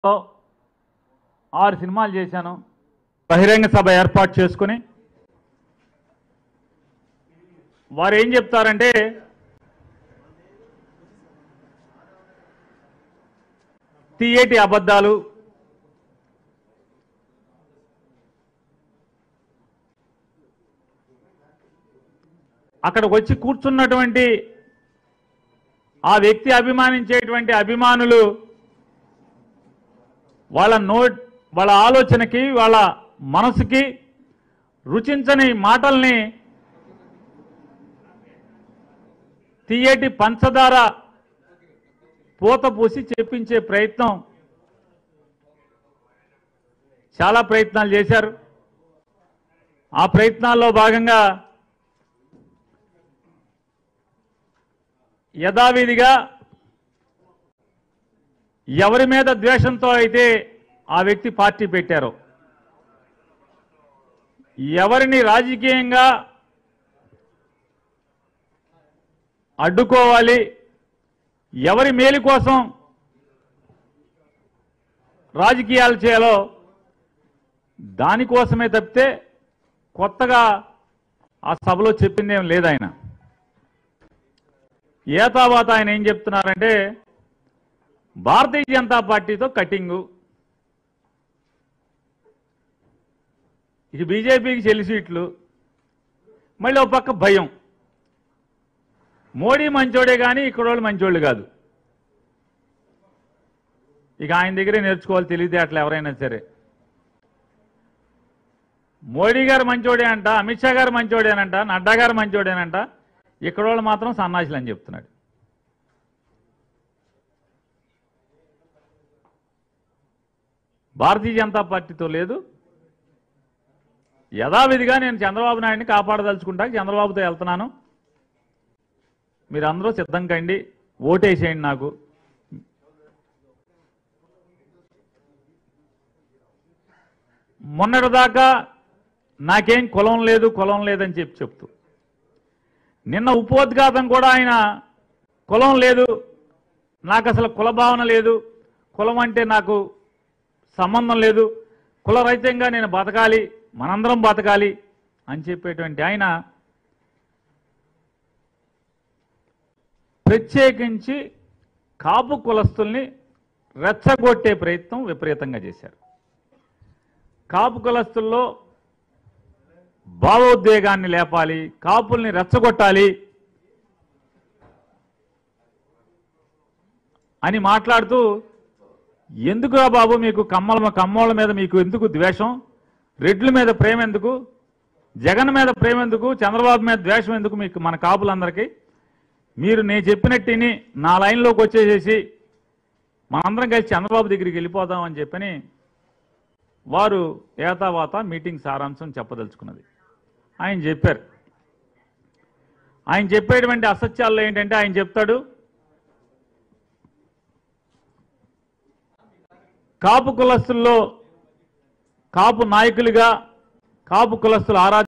ఆరు సినిమాలు చేశాను బహిరంగ సభ ఏర్పాటు చేసుకుని వారు ఏం చెప్తారంటే తీయేటి అబద్ధాలు అక్కడికి వచ్చి కూర్చున్నటువంటి ఆ వ్యక్తి అభిమానించేటువంటి అభిమానులు వాళ్ళ నోట్ వాళ్ళ ఆలోచనకి వాళ్ళ మనసుకి రుచించని మాటల్ని తీయటి పంచదార పూత పూసి చెప్పించే ప్రయత్నం చాలా ప్రయత్నాలు చేశారు ఆ ప్రయత్నాల్లో భాగంగా యథావిధిగా ఎవరి మీద ద్వేషంతో అయితే ఆ వ్యక్తి పార్టీ పెట్టారో ఎవరిని రాజకీయంగా అడ్డుకోవాలి ఎవరి మేలు కోసం రాజకీయాలు చేయాలో దానికోసమే తప్పితే కొత్తగా ఆ సభలో చెప్పిందేం లేదు ఆయన ఏతావాత ఆయన ఏం చెప్తున్నారంటే భారతీయ జనతా పార్టీతో కటింగు ఇక బీజేపీకి చెల్లి సీట్లు మళ్ళీ ఒక పక్క భయం మోడీ మంచోడే కానీ ఇక్కడ వాళ్ళు మంచోళ్ళు కాదు ఇక ఆయన దగ్గరే నేర్చుకోవాలి తెలివితేటలు ఎవరైనా సరే మోడీ గారు మంచోడే అంట అమిత్ షా గారు మంచోడేనంట నడ్డా గారు మంచోడేనంట ఇక్కడ వాళ్ళు మాత్రం సన్నాసులు అని చెప్తున్నాడు భారతీయ జనతా పార్టీతో లేదు యథావిధిగా నేను చంద్రబాబు నాయుడిని కాపాడదలుచుకుంటా చంద్రబాబుతో వెళ్తున్నాను మీరందరూ సిద్ధం కండి ఓటేసేయండి నాకు మొన్నటిదాకా నాకేం కులం లేదు కులం లేదని చెప్పి చెప్తూ నిన్న ఉపోద్ఘాతం కూడా ఆయన కులం లేదు నాకు అసలు కుల భావన లేదు కులం అంటే నాకు సంబంధం లేదు కులరహితంగా నేను బతకాలి మనందరం బతకాలి అని చెప్పేటువంటి ఆయన ప్రత్యేకించి కాపు కులస్తుల్ని రెచ్చగొట్టే ప్రయత్నం విపరీతంగా చేశారు కాపు కులస్తుల్లో భావోద్వేగాన్ని లేపాలి కాపుల్ని రెచ్చగొట్టాలి అని మాట్లాడుతూ ఎందుకురా బాబు మీకు కమ్మల కమ్మోళ్ళ మీద మీకు ఎందుకు ద్వేషం రెడ్ల మీద ప్రేమ ఎందుకు జగన్ మీద ప్రేమ ఎందుకు చంద్రబాబు మీద ద్వేషం ఎందుకు మీకు మన కాపులందరికీ మీరు నేను చెప్పినట్టుని నా లైన్లోకి వచ్చేసేసి మనందరం కలిసి చంద్రబాబు దగ్గరికి వెళ్ళిపోదాం అని చెప్పని వారు ఏతావాత మీటింగ్ సారాంశం చెప్పదలుచుకున్నది ఆయన చెప్పారు ఆయన చెప్పేటువంటి అసత్యాల్లో ఏంటంటే ఆయన చెప్తాడు కాపు కులస్తుల్లో కాపు నాయకులుగా కాపు కులస్తుల ఆరాధ్య